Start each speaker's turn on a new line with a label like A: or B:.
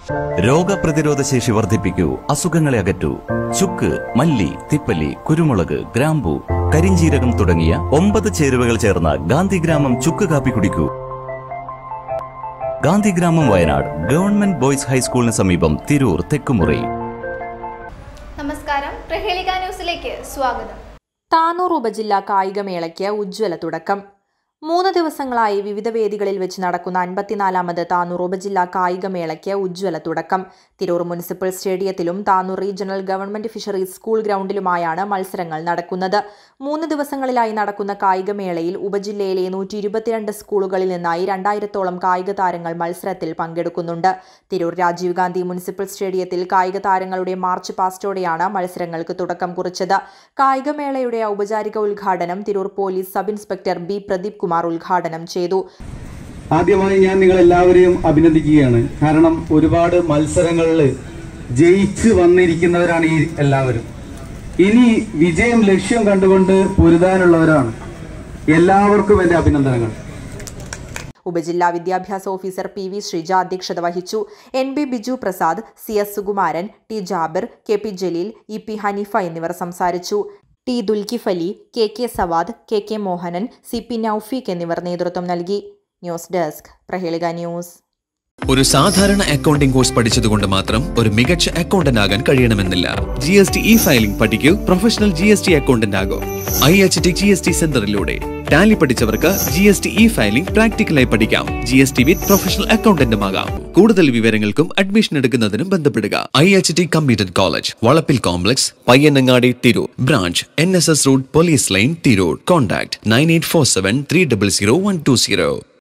A: രോഗപ്രതിരോധ ശേഷി വർദ്ധിപ്പിക്കൂ അസുഖങ്ങളെ അകറ്റൂ ചുക്ക് മല്ലി തിപ്പല്ലി കുരുമുളക് ഗ്രാമ്പു കരിഞ്ചീരകം തുടങ്ങിയ ഒമ്പത് ചേരുവകൾ ചേർന്ന ഗാന്ധിഗ്രാമം ചുക്ക് കാപ്പി കുടിക്കൂ ഗാന്ധിഗ്രാമം വയനാട് ഗവൺമെന്റ് ബോയ്സ് ഹൈസ്കൂളിന് സമീപം തിരൂർ തെക്കുമുറി
B: നമസ്കാരം പ്രഹേളിക ന്യൂസിലേക്ക് സ്വാഗതം
C: താനൂർ ഉപജില്ലാ കായികമേളയ്ക്ക് ഉജ്ജ്വല തുടക്കം മൂന്ന് ദിവസങ്ങളായി വിവിധ വേദികളിൽ വെച്ച് നടക്കുന്ന അൻപത്തിനാലാമത് താനൂർ ഉപജില്ലാ കായികമേളയ്ക്ക് ഉജ്ജ്വല തുടക്കം തിരൂർ മുനിസിപ്പൽ സ്റ്റേഡിയത്തിലും Tanur regional government fisheries school ഗ്രൗണ്ടിലുമായാണ് മത്സരങ്ങൾ നടക്കുന്നത് മൂന്ന് ദിവസങ്ങളിലായി നടക്കുന്ന കായികമേളയിൽ ഉപജില്ലയിലെ നൂറ്റി ഇരുപത്തിരണ്ട് സ്കൂളുകളിൽ നിന്നായി രണ്ടായിരത്തോളം കായിക താരങ്ങൾ മത്സരത്തിൽ പങ്കെടുക്കുന്നുണ്ട് തിരൂർ രാജീവ് ഗാന്ധി മുനിസിപ്പൽ സ്റ്റേഡിയത്തിൽ കായിക താരങ്ങളുടെ മാർച്ച് പാസ്റ്റോടെയാണ് മത്സരങ്ങൾക്ക് തുടക്കം കുറിച്ചത് കായികമേളയുടെ ഔപചാരിക ഉദ്ഘാടനം Tirur police sub inspector B Pradeep Kumar ഉദ്ഘാടനം ചെയ്തു
D: ആദ്യമായി ഞാൻ നിങ്ങൾ എല്ലാവരെയും അഭിനന്ദിക്കുകയാണ് കാരണം ഒരുപാട് മത്സരങ്ങളിൽ ജയിച്ച് വന്നിരിക്കുന്നവരാണ് ഈ എല്ലാവരും ഇനി വിജയം ലക്ഷ്യം കണ്ടുകൊണ്ട് പൊരുതാനുള്ളവരാണ് എല്ലാവർക്കും എൻ്റെ അഭിനന്ദനങ്ങൾ
C: ഉപജില്ലാ വിദ്യാഭ്യാസ ഓഫീസർ പി വി ശ്രീജ അധ്യക്ഷത വഹിച്ചു N B Biju Prasad C S Sukumaran T Jabir K P Jaleel E P Haneefa എന്നിവർ സംസാരിച്ചു T Dulkifli K K Savad K K Mohanan C P Noufeeq എന്നിവർ നേതൃത്വം നൽകി ന്യൂസ് ഡെസ്ക് പ്രഹേളിക ന്യൂസ്
E: ഒരു സാധാരണ അക്കൗണ്ടിംഗ് കോഴ്സ് പഠിച്ചതുകൊണ്ട് മാത്രം ഒരു മികച്ച അക്കൗണ്ടന്റ് ആകാൻ കഴിയണമെന്നില്ല G S T E filing പഠിക്കൂ professional G S T accountant ആകൂ I H T G S T സെന്ററിലൂടെ ടാലി പഠിച്ചവർക്ക് G S T E filing പ്രാക്ടിക്കലായി പഠിക്കാം G S T with professional അക്കൗണ്ടന്റും ആകാം കൂടുതൽ വിവരങ്ങൾക്കും അഡ്മിഷൻ എടുക്കുന്നതിനും ബന്ധപ്പെടുക I H T computer college Valappil complex Payyanangadi Tirur branch N S S road police line Tirur contact nine eight four seven three double zero one two zero